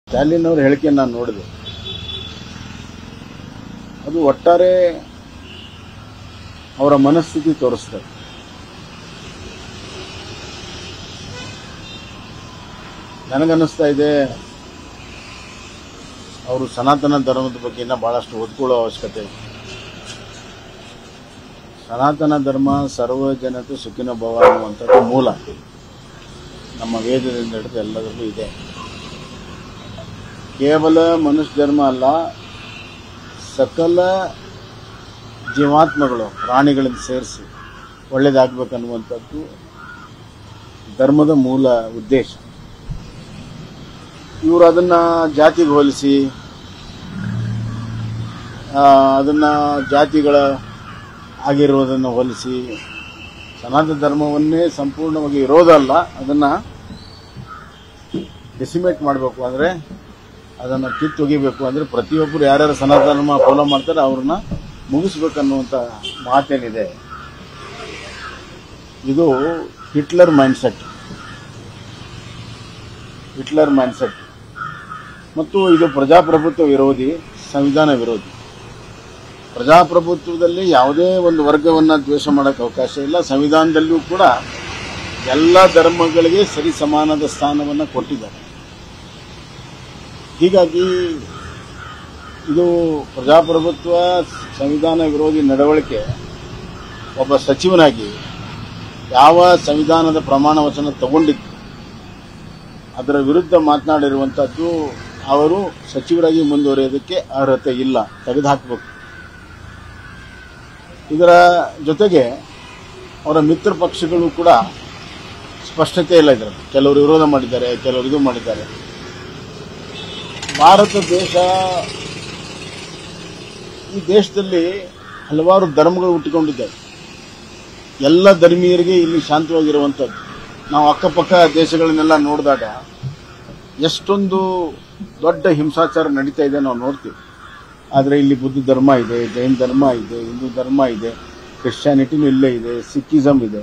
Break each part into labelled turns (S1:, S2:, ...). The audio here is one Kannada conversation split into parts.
S1: ಸ್ಟಾಲಿನ್ ಅವ್ರ ಹೇಳಿಕೆ ನಾನು ನೋಡಿದೆ ಅದು ಒಟ್ಟಾರೆ ಅವರ ಮನಸ್ಥಿತಿ ತೋರಿಸ್ತದೆ ನನಗನ್ನಿಸ್ತಾ ಇದೆ ಅವರು ಸನಾತನ ಧರ್ಮದ ಬಗ್ಗೆ ಇನ್ನೂ ಬಹಳಷ್ಟು ಓದ್ಕೊಳ್ಳೋ ಅವಶ್ಯಕತೆ ಇದೆ ಸನಾತನ ಧರ್ಮ ಸರ್ವ ಜನತೆ ಸುಖಿನ ಭವ ಅನ್ನುವಂಥದ್ದು ಮೂಲ ನಮ್ಮ ವೇದದಿಂದ ಹಿಡಿದು ಎಲ್ಲದರಲ್ಲೂ ಇದೆ ಕೇವಲ ಮನುಷ್ಯ ಧರ್ಮ ಅಲ್ಲ ಸಕಲ ಜೀವಾತ್ಮಗಳು ಪ್ರಾಣಿಗಳನ್ನು ಸೇರಿಸಿ ಒಳ್ಳೇದಾಗಬೇಕನ್ನುವಂಥದ್ದು ಧರ್ಮದ ಮೂಲ ಉದ್ದೇಶ ಇವರು ಅದನ್ನ ಜಾತಿಗೆ ಹೋಲಿಸಿ ಆ, ಅದನ್ನ ಜಾತಿಗಳ ಆಗಿರುವುದನ್ನು ಹೋಲಿಸಿ ಸನಾತನ ಧರ್ಮವನ್ನೇ ಸಂಪೂರ್ಣವಾಗಿ ಇರೋದಲ್ಲ ಅದನ್ನ ಡೆಸಿಮೇಟ್ ಮಾಡಬೇಕು ಅಂದ್ರೆ ಅದನ್ನ ಕಿತ್ತೊಗಿಬೇಕು ಅಂದ್ರೆ ಪ್ರತಿಯೊಬ್ಬರು ಯಾರ್ಯಾರು ಸನಾತನ ಧರ್ಮ ಫಾಲೋ ಮಾಡ್ತಾರೆ ಅವ್ರನ್ನ ಮುಗಿಸ್ಬೇಕನ್ನುವಂತ ಮಾತೇನಿದೆ ಇದು ಹಿಟ್ಲರ್ ಮೈಂಡ್ಸೆಟ್ ಹಿಟ್ಲರ್ ಮೈಂಡ್ಸೆಟ್ ಮತ್ತು ಇದು ಪ್ರಜಾಪ್ರಭುತ್ವ ವಿರೋಧಿ ಸಂವಿಧಾನ ವಿರೋಧಿ ಪ್ರಜಾಪ್ರಭುತ್ವದಲ್ಲಿ ಯಾವುದೇ ಒಂದು ವರ್ಗವನ್ನ ದ್ವೇಷ ಮಾಡಕ್ಕೆ ಅವಕಾಶ ಇಲ್ಲ ಸಂವಿಧಾನದಲ್ಲಿಯೂ ಕೂಡ ಎಲ್ಲ ಧರ್ಮಗಳಿಗೆ ಸರಿ ಸಮಾನದ ಸ್ಥಾನವನ್ನು ಕೊಟ್ಟಿದ್ದಾರೆ ಹೀಗಾಗಿ ಇದು ಪ್ರಜಾಪ್ರಭುತ್ವ ಸಂವಿಧಾನ ವಿರೋಧಿ ನಡವಳಿಕೆ ಒಬ್ಬ ಸಚಿವನಾಗಿ ಯಾವ ಸಂವಿಧಾನದ ಪ್ರಮಾಣ ವಚನ ತಗೊಂಡಿದ್ದು ಅದರ ವಿರುದ್ಧ ಮಾತನಾಡಿರುವಂತದ್ದು ಅವರು ಸಚಿವರಾಗಿ ಮುಂದುವರಿಯೋದಕ್ಕೆ ಅರ್ಹತೆ ಇಲ್ಲ ತೆಗೆದುಹಾಕಬೇಕು ಇದರ ಜೊತೆಗೆ ಅವರ ಮಿತ್ರ ಪಕ್ಷಗಳು ಕೂಡ ಸ್ಪಷ್ಟತೆ ಇಲ್ಲ ಇದರಲ್ಲಿ ಕೆಲವರು ವಿರೋಧ ಮಾಡಿದ್ದಾರೆ ಕೆಲವರು ಇದು ಮಾಡಿದ್ದಾರೆ ಭಾರತ ದೇಶ ಈ ದೇಶದಲ್ಲಿ ಹಲವಾರು ಧರ್ಮಗಳು ಹುಟ್ಟಿಕೊಂಡಿದ್ದಾವೆ ಎಲ್ಲ ಧರ್ಮೀಯರಿಗೆ ಇಲ್ಲಿ ಶಾಂತವಾಗಿರುವಂಥದ್ದು ನಾವು ಅಕ್ಕಪಕ್ಕ ದೇಶಗಳನ್ನೆಲ್ಲ ನೋಡಿದಾಗ ಎಷ್ಟೊಂದು ದೊಡ್ಡ ಹಿಂಸಾಚಾರ ನಡೀತಾ ಇದೆ ನಾವು ನೋಡ್ತೀವಿ ಆದರೆ ಇಲ್ಲಿ ಬುದ್ಧ ಧರ್ಮ ಇದೆ ಜೈನ್ ಧರ್ಮ ಇದೆ ಹಿಂದೂ ಧರ್ಮ ಇದೆ ಕ್ರಿಶ್ಚಿಯಾನಿಟಿನೂ ಇಲ್ಲೇ ಇದೆ ಸಿಕ್ಕಿಸಮ್ ಇದೆ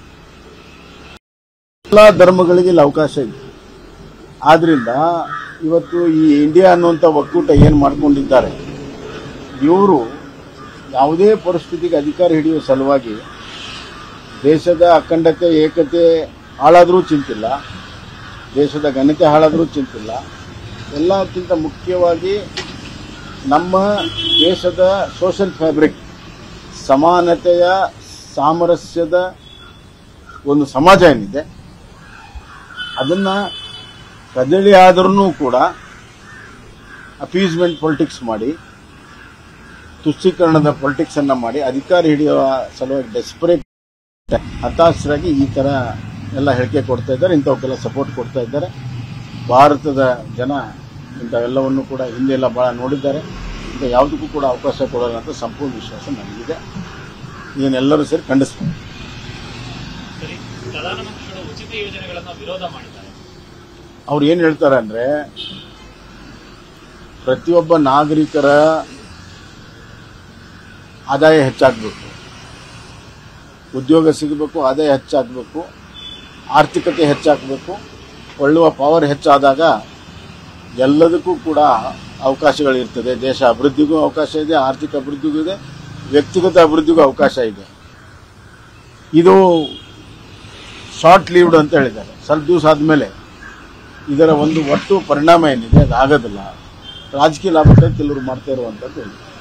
S1: ಎಲ್ಲ ಧರ್ಮಗಳಿಗೆ ಇಲ್ಲಿ ಅವಕಾಶ ಇದೆ ಆದ್ರಿಂದ ಇವತ್ತು ಈ ಇಂಡಿಯಾ ಅನ್ನುವಂಥ ಒಕ್ಕೂಟ ಏನು ಮಾಡ್ಕೊಂಡಿದ್ದಾರೆ ಇವರು ಯಾವುದೇ ಪರಿಸ್ಥಿತಿಗೆ ಅಧಿಕಾರ ಹಿಡಿಯುವ ಸಲುವಾಗಿ ದೇಶದ ಅಖಂಡತೆ ಏಕತೆ ಹಾಳಾದರೂ ಚಿಂತಿಲ್ಲ ದೇಶದ ಘನತೆ ಹಾಳಾದರೂ ಚಿಂತಿಲ್ಲ ಎಲ್ಲಕ್ಕಿಂತ ಮುಖ್ಯವಾಗಿ ನಮ್ಮ ದೇಶದ ಸೋಷಿಯಲ್ ಫ್ಯಾಬ್ರಿಕ್ ಸಮಾನತೆಯ ಸಾಮರಸ್ಯದ ಒಂದು ಸಮಾಜ ಏನಿದೆ ಅದನ್ನ ಕದಳಿ ಆದ್ರೂ ಕೂಡ ಅಪೀಸ್ಮೆಂಟ್ ಪೊಲಿಟಿಕ್ಸ್ ಮಾಡಿ ತುಷ್ಟೀಕರಣದ ಪೊಲಿಟಿಕ್ಸ್ ಅನ್ನ ಮಾಡಿ ಅಧಿಕಾರ ಹಿಡಿಯುವ ಸಲುವಾಗಿ ಡೆಸ್ಪರೇಟ್ ಹತಾಶರಾಗಿ ಈ ತರ ಎಲ್ಲ ಹೇಳಿಕೆ ಕೊಡ್ತಾ ಇದ್ದಾರೆ ಇಂಥವಕ್ಕೆಲ್ಲ ಸಪೋರ್ಟ್ ಕೊಡ್ತಾ ಇದ್ದಾರೆ ಭಾರತದ ಜನ ಇಂಥವೆಲ್ಲವನ್ನು ಕೂಡ ಹಿಂದೆಲ್ಲ ಬಹಳ ನೋಡಿದ್ದಾರೆ ಇಂಥ ಯಾವುದಕ್ಕೂ ಕೂಡ ಅವಕಾಶ ಕೊಡೋಲ್ಲ ಅಂತ ಸಂಪೂರ್ಣ ವಿಶ್ವಾಸ ನನಗಿದೆ ಇದನ್ನೆಲ್ಲರೂ ಸೇರಿ ಖಂಡಿಸ್ಬೇಕು
S2: ಸರಿ ಪ್ರಧಾನಮಂತ್ರಿಗಳು ಉಚಿತ ಯೋಜನೆಗಳನ್ನ ವಿರೋಧ ಮಾಡಿದ್ದಾರೆ
S1: ಅವ್ರು ಏನು ಹೇಳ್ತಾರೆ ಅಂದ್ರೆ ಪ್ರತಿಯೊಬ್ಬ ನಾಗರಿಕರ ಆದಾಯ ಹೆಚ್ಚಾಗಬೇಕು ಉದ್ಯೋಗ ಸಿಗಬೇಕು ಆದಾಯ ಹೆಚ್ಚಾಗಬೇಕು ಆರ್ಥಿಕತೆ ಹೆಚ್ಚಾಗಬೇಕು ಕೊಳ್ಳುವ ಪವರ್ ಹೆಚ್ಚಾದಾಗ ಎಲ್ಲದಕ್ಕೂ ಕೂಡ ಅವಕಾಶಗಳಿರ್ತದೆ ದೇಶ ಅಭಿವೃದ್ಧಿಗೂ ಅವಕಾಶ ಇದೆ ಆರ್ಥಿಕ ಅಭಿವೃದ್ಧಿಗೂ ಇದೆ ವ್ಯಕ್ತಿಗತ ಅಭಿವೃದ್ಧಿಗೂ ಅವಕಾಶ ಇದೆ ಇದು ಶಾರ್ಟ್ ಲೀವ್ಡ್ ಅಂತ ಹೇಳಿದ್ದಾರೆ ಸ್ವಲ್ಪ ದಿವಸ ಆದಮೇಲೆ ಇದರ ಒಂದು ಒಟ್ಟು ಪರಿಣಾಮ ಏನಿದೆ ಅದು ಆಗೋದಿಲ್ಲ ರಾಜಕೀಯ ಲಾಭಕ್ಕಾಗಿ ಕೆಲವರು ಮಾಡ್ತಾ ಇರುವಂಥದ್ದು